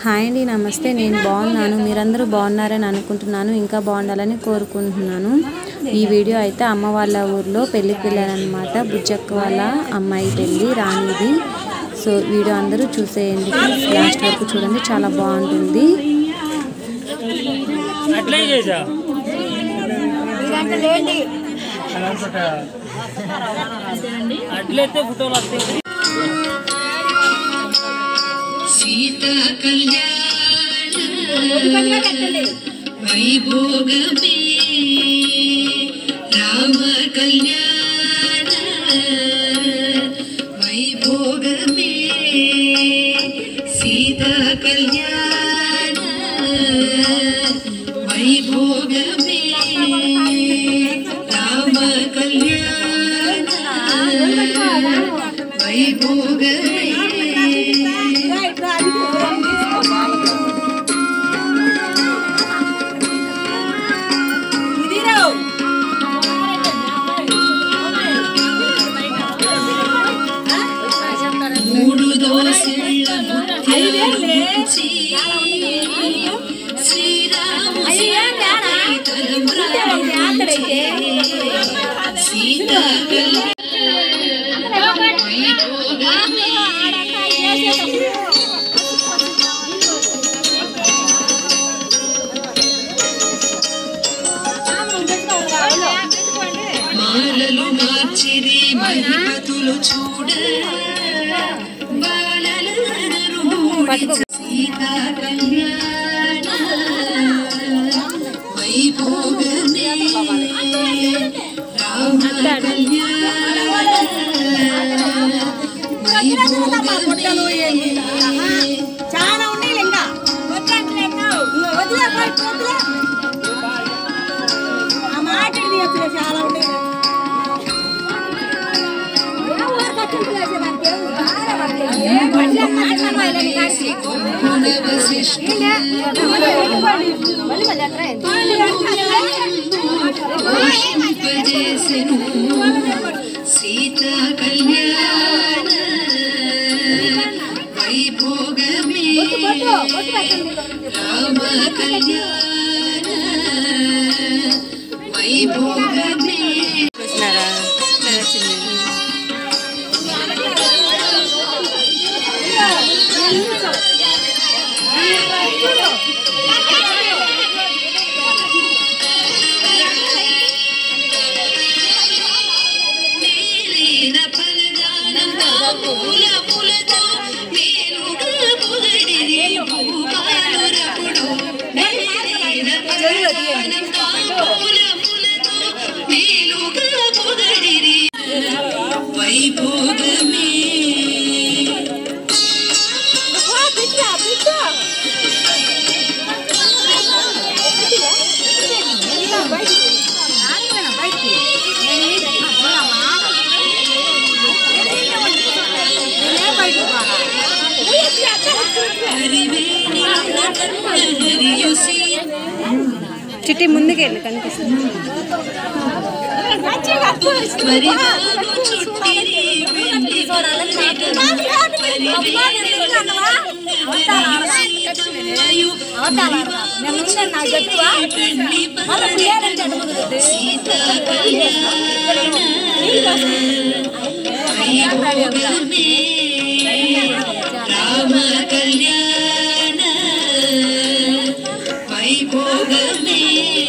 Hi అండి నమస్తే నేను బాగున్నాను మీరందరూ బాగున్నారని అనుకుంటున్నాను ఇంకా బాగుండాలని కోరుకుంటున్నాను ఈ వీడియో అయితే అమ్మ వాళ్ళ ఊర్లో పెళ్ళికి వెళ్ళారనమాట బుజ్జక్క వాళ్ళ అమ్మాయి పెళ్ళి రాణిది సో వీడియో అందరూ చూసేయండి లాస్ట్ వరకు చూడండి చాలా బాగుంటుంది అట్లే చేసా అట్లయితే ఫోటోలు వస్తాయి సీతా కళ్యాణ వైభోగమే రామ కళ్యాణ వైభోగమే సీతా కళ్యాణ వైభోగమే రామ కళ్యాణ వైభోగమే మూడు దోసిళ్ళ ముత్యాలముచ్చి శ్రీరామ తలంబ్రాలుంచి సీతా వైభోగమే మాలలు మార్చిరి మహిమతులు చూడ బాలలు మూడి సీతా కళ్యాణ వైభోగమే రామ కళ్యాణ వైభోగమే చాలా ఉన్నాయి ఇంకా వదిలే బయట వదిలే ఆ మాట తీయచ్చు చాలా ఉన్నాయి ఘోషింపజేసెను సీతా కళ్యాణ వైభోగమే రామ కళ్యాణ వైభోగమే మేలైన ఫలదానంగా పూల పూలతో మేలుగా పొగడిరి భూపాలురపుడు మేలైన ఫలదానంగా పూల పూలతో మేలుగా పొగడిరి వైభోగమే హరివేణి హరియుసి చిట్టి ముందుకెళ్ళి కనిపిస్తుంది పరివాలు చుట్టిరి వెండి సీతా వైభోగమే రామ కళ్యాణ వైభోగమే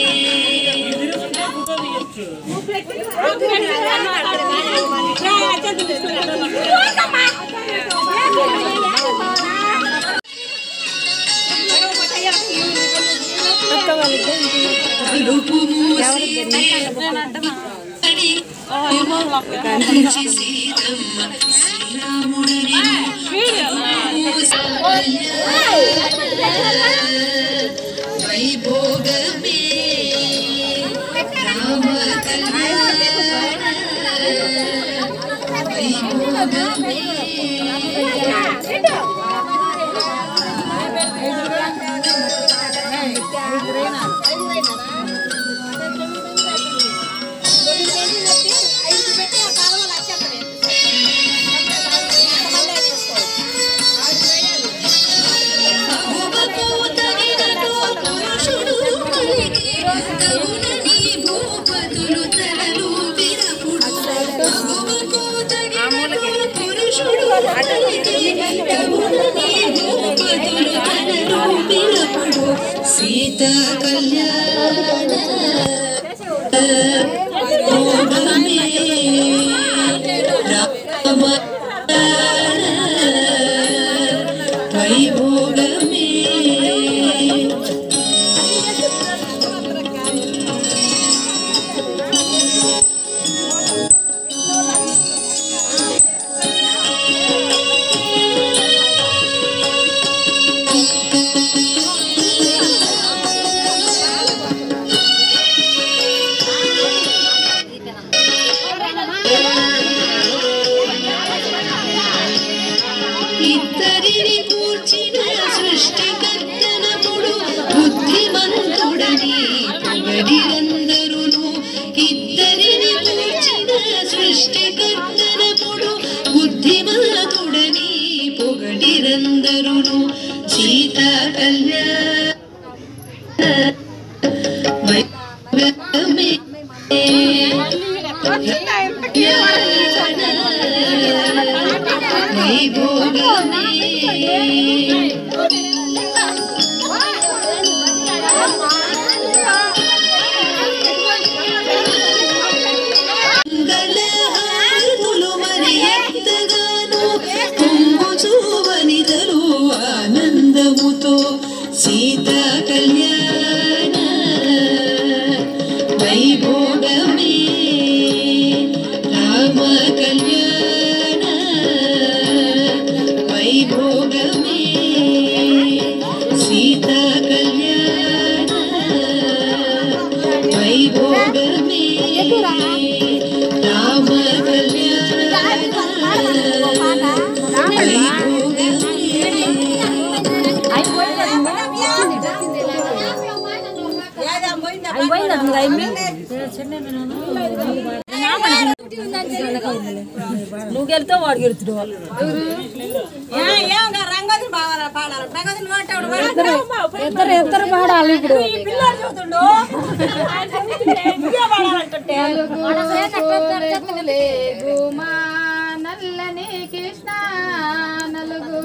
కడుపు మూసి అడి కంచి సీతమ్మ శ్రీరాముడని వైభోగమే రామ కళ్యాణ వైభోగమే ఐదు పెట్టి ఆ కాలంలో సీతా కళ్యాణ భోగమే రామ వైభోగమే ఇద్దరిని కూర్చిన సృష్టికర్తనముడు బుద్ధిమంతుడని పొగడిరందరును ఇద్దరిని కూర్చిన సృష్టికర్తనముడు బుద్ధిమంతుడని పొగడిరందరును సీతా కళ్యాణ వైభవమే మంగళహారతులు మరి ఎంతగానో పొంగు చూవనిదలు ఆనందముతో సీతా కళ్యాణ వైభోగమే రామ కళ్యాణ వైభోగమే సీతా కళ్యాణ వైభోగమే రామ కళ్యాణ నువ్వు గెలితే వాడు గెలుతుడు రంగోదిని బాగా పాడాలి రంగోదిని మాట్లాడు ఇద్దరు ఇద్దరు పాడాలి ఇప్పుడు పిల్లలు చూస్తుండు గుమా నల్లని కృష్ణ నలుగు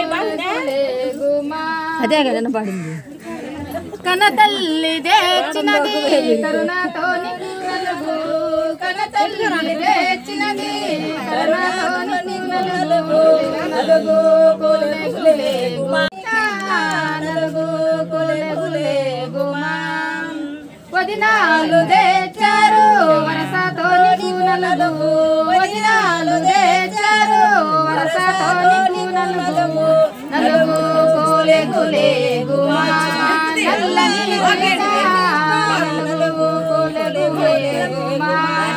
గుమా అదే కదా పాడింది కన తల్లి తెచ్చినది కరుణతోని నలుగు కన తల్లి తెచ్చినది కరుణతోని నలుగు నలుగు కులే కులే గుమా నలుగు కులే కులే గుమా వదినాలు తెచ్చారు వరసతోని నలుగు వదినాలు తెచ్చారు వరసతోని నలుగు నలుగు కోలే కులే గుమా నల్లని వదిన నలుగు కోలే కులే గుమా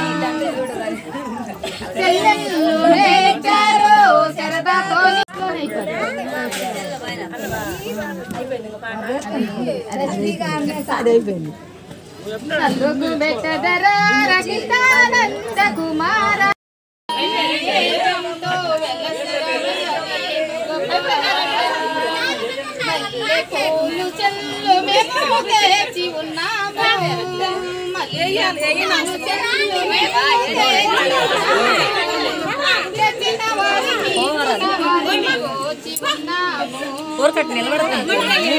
చెల్లెళ్ళు తెచ్చారు శరదతోని నలుగు బెట్టదర రగితానంద కుమార పూలు చెల్లు మేము తెచ్చి ఉన్నాము మల్లె పూలు చెల్లు మేము తెచ్చిన వారిని వారిని వచ్చి ఉన్నాము ఊరకట్టు నిలబడతాను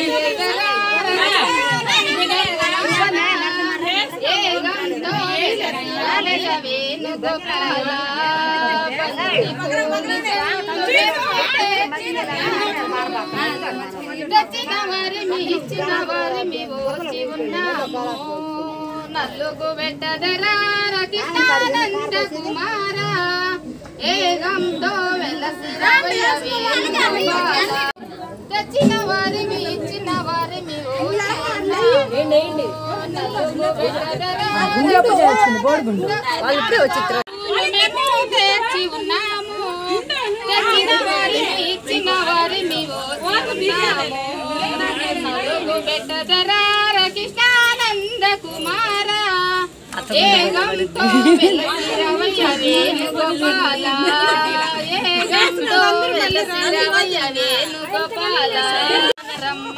నల్లుగు పెట్టదరార కిష్టానంద కుమార ఏగంతో వెలసిరవయ వేణుగోపాల. తెచ్చిన వారిని ఇచ్చిన వారిని మేము తెచ్చి ఉన్నాము తెచ్చిన వారిని ఇచ్చిన వారిని నలుగు పెట్టదరార కృష్ణానంద కుమార ఏగంతో వెలసిరవయ వేణుగోపాల ఏగంతో వెలసిరవయ వేణుగోపాల రమ్మ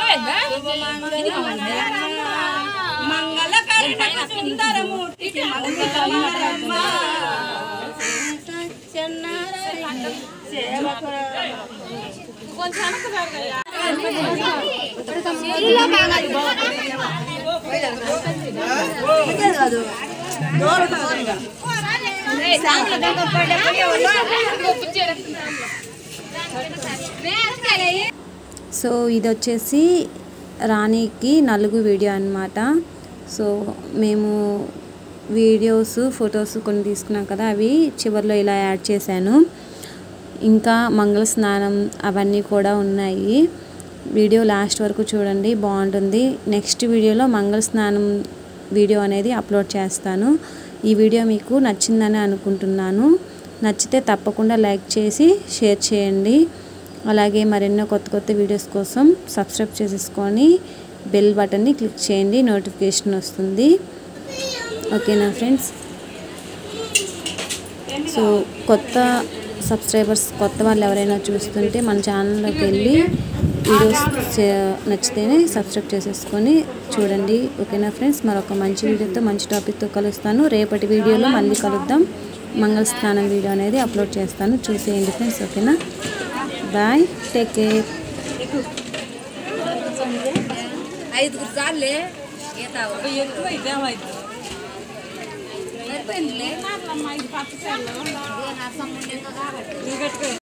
మంగళకరణ సుందరమూర్తికి మంగళమ్మ సో ఇది వచ్చేసి రాణికి నలుగు వీడియో అన్నమాట సో మేము వీడియోస్ ఫొటోస్ కొన్ని తీసుకున్నాం కదా అవి చివరిలో ఇలా యాడ్ చేశాను ఇంకా మంగళ స్నానం అవన్నీ కూడా ఉన్నాయి వీడియో లాస్ట్ వరకు చూడండి బాగుంటుంది నెక్స్ట్ వీడియోలో మంగళ స్నానం వీడియో అనేది అప్లోడ్ చేస్తాను ఈ వీడియో మీకు నచ్చిందని అనుకుంటున్నాను నచ్చితే తప్పకుండా లైక్ చేసి షేర్ చేయండి అలాగే మరెన్నో కొత్త కొత్త వీడియోస్ కోసం సబ్స్క్రైబ్ చేసేసుకొని బెల్ బటన్ని క్లిక్ చేయండి నోటిఫికేషన్ వస్తుంది ఓకేనా ఫ్రెండ్స్ సో కొత్త సబ్స్క్రైబర్స్ కొత్త వాళ్ళు ఎవరైనా చూస్తుంటే మన ఛానల్లోకి వెళ్ళి వీడియోస్ చే- నచ్చితేనే సబ్స్క్రైబ్ చేసేసుకొని చూడండి ఓకేనా ఫ్రెండ్స్ మరొక మంచి వీడియోతో మంచి టాపిక్తో కలుస్తాను రేపటి వీడియోలో మళ్ళీ కలుద్దాం మంగళ స్నానం వీడియో అనేది అప్లోడ్ చేస్తాను చూసేయండి ఫ్రెండ్స్ ఓకేనా బాయ్ టేక్ కేర్ ఐదుగురు సార్లే ఎక్కువ ఇదేమైంది సరిపోయిందిలే